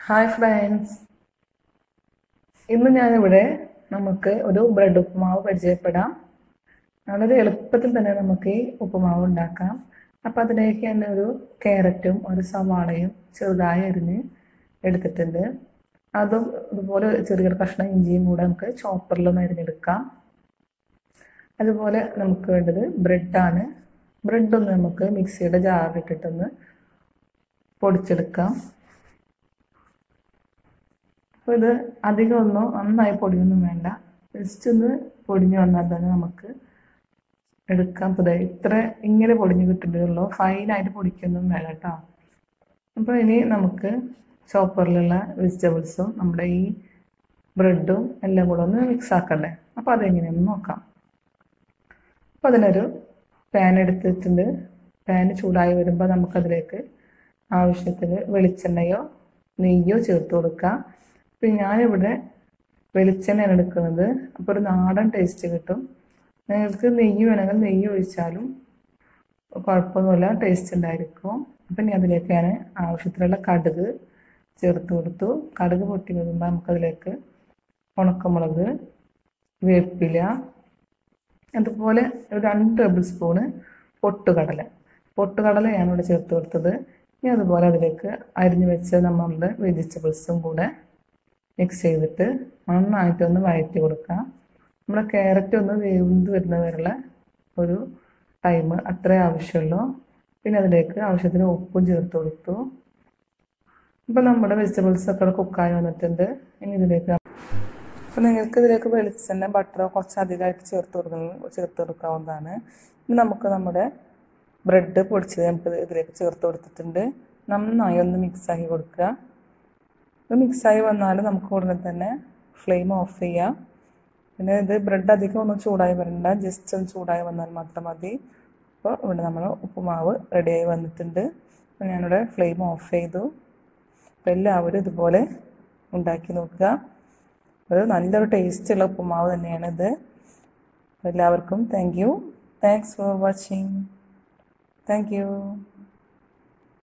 hi friends ഇന്ന് ഞാനിവിടെ നമുക്ക് ഒരു ബ്രെഡ് ഉപ്പുമാവ് പരിചയപ്പെടാം വളരെ എളുപ്പത്തിൽ തന്നെ നമുക്ക് ഈ ഉപ്പുമാവ് ഉണ്ടാക്കാം അപ്പം അതിലേക്ക് തന്നെ ഒരു ക്യാരറ്റും ഒരു സവാളയും ചെറുതായി അരിഞ്ഞ് എടുത്തിട്ടുണ്ട് അതും ഇതുപോലെ ചെറിയൊരു കഷ്ണം ഇഞ്ചിയും കൂടെ നമുക്ക് ചോപ്പറിലൊന്ന് അരിഞ്ഞെടുക്കാം അതുപോലെ നമുക്ക് വേണ്ടത് ബ്രെഡാണ് ബ്രെഡ് ഒന്ന് നമുക്ക് മിക്സിയുടെ ജാറിലിട്ടിട്ടൊന്ന് പൊടിച്ചെടുക്കാം അപ്പോൾ ഇത് അധികം ഒന്നും നന്നായി പൊടിയൊന്നും വേണ്ട ജസ്റ്റ് ഒന്ന് പൊടിഞ്ഞു വന്നാൽ തന്നെ നമുക്ക് എടുക്കാം അപ്പോൾ ഇത്ര ഇങ്ങനെ പൊടിഞ്ഞു കിട്ടുന്നുള്ളൂ ഫൈനായിട്ട് പൊടിക്കൊന്നും വേണ്ട കേട്ടോ അപ്പോൾ ഇനി നമുക്ക് ചോപ്പറിലുള്ള വെജിറ്റബിൾസും നമ്മുടെ ഈ ബ്രെഡും എല്ലാം കൂടെ ഒന്ന് മിക്സ് ആക്കണ്ടേ അപ്പോൾ അതെങ്ങനെയൊന്ന് നോക്കാം അപ്പോൾ അതിനൊരു പാൻ എടുത്തിട്ടുണ്ട് പാൻ ചൂടായി വരുമ്പോൾ നമുക്കതിലേക്ക് ആവശ്യത്തിന് വെളിച്ചെണ്ണയോ നെയ്യോ ചേർത്ത് കൊടുക്കാം ഇപ്പം ഞാനിവിടെ വെളിച്ചെണ്ണയാണ് എടുക്കുന്നത് അപ്പോൾ ഒരു നാടൻ ടേസ്റ്റ് കിട്ടും നിങ്ങൾക്ക് നെയ്യ് വേണമെങ്കിൽ നെയ്യ് ഒഴിച്ചാലും കുഴപ്പമൊന്നുമില്ല ടേസ്റ്റ് ഉണ്ടായിരിക്കും അപ്പം ഇനി അതിലേക്ക് ഞാൻ ആവശ്യത്തിനുള്ള കടുക് ചേർത്ത് കൊടുത്തു കടുക് പൊട്ടി വരുമ്പോൾ നമുക്കതിലേക്ക് ഉണക്കമുളക് വേപ്പില അതുപോലെ ഒരു രണ്ട് ടേബിൾ സ്പൂണ് പൊട്ടുകടല പൊട്ടുകടല ഞാനിവിടെ ചേർത്ത് കൊടുത്തത് ഇനി അതുപോലെ അതിലേക്ക് അരിഞ്ഞു വെച്ച നമ്മളുടെ വെജിറ്റബിൾസും കൂടെ മിക്സ് ചെയ്തിട്ട് നന്നായിട്ടൊന്ന് വഴറ്റി കൊടുക്കാം നമ്മുടെ ക്യാരറ്റ് ഒന്ന് വേവിന്ത് വരുന്ന വരെയുള്ള ഒരു ടൈം അത്രേ ആവശ്യമുള്ളൂ പിന്നെ അതിലേക്ക് ആവശ്യത്തിന് ഉപ്പും ചേർത്ത് കൊടുത്തു ഇപ്പം നമ്മുടെ വെജിറ്റബിൾസ് ഒക്കെ കുക്കായി വന്നിട്ടുണ്ട് ഇനി ഇതിലേക്ക് അപ്പം നിങ്ങൾക്ക് ഇതിലേക്ക് വെളിച്ചെണ്ണ ബട്ടറോ കുറച്ച് അധികമായിട്ട് ചേർത്ത് കൊടുക്കുന്ന ചേർത്ത് കൊടുക്കാവുന്നതാണ് ഇനി നമുക്ക് നമ്മുടെ ബ്രെഡ് പൊടിച്ചത് നമുക്ക് ഇതിലേക്ക് ചേർത്ത് കൊടുത്തിട്ടുണ്ട് നന്നായി ഒന്ന് മിക്സാക്കി കൊടുക്കുക ഇത് മിക്സായി വന്നാൽ നമുക്ക് ഉടനെ തന്നെ ഫ്ലെയിം ഓഫ് ചെയ്യാം പിന്നെ ഇത് ബ്രെഡ് അധികം ഒന്നും ചൂടായി വരണ്ട ജസ്റ്റ് ഒന്ന് ചൂടായി വന്നാൽ മാത്രം മതി അപ്പോൾ ഇവിടെ നമ്മൾ ഉപ്പുമാവ് റെഡിയായി വന്നിട്ടുണ്ട് അപ്പോൾ ഞാനിവിടെ ഫ്ലെയിം ഓഫ് ചെയ്തു അപ്പോൾ എല്ലാവരും ഇതുപോലെ ഉണ്ടാക്കി നോക്കുക അത് നല്ലൊരു ടേസ്റ്റുള്ള ഉപ്പുമാവ് തന്നെയാണിത് എല്ലാവർക്കും thank you thanks for watching thank U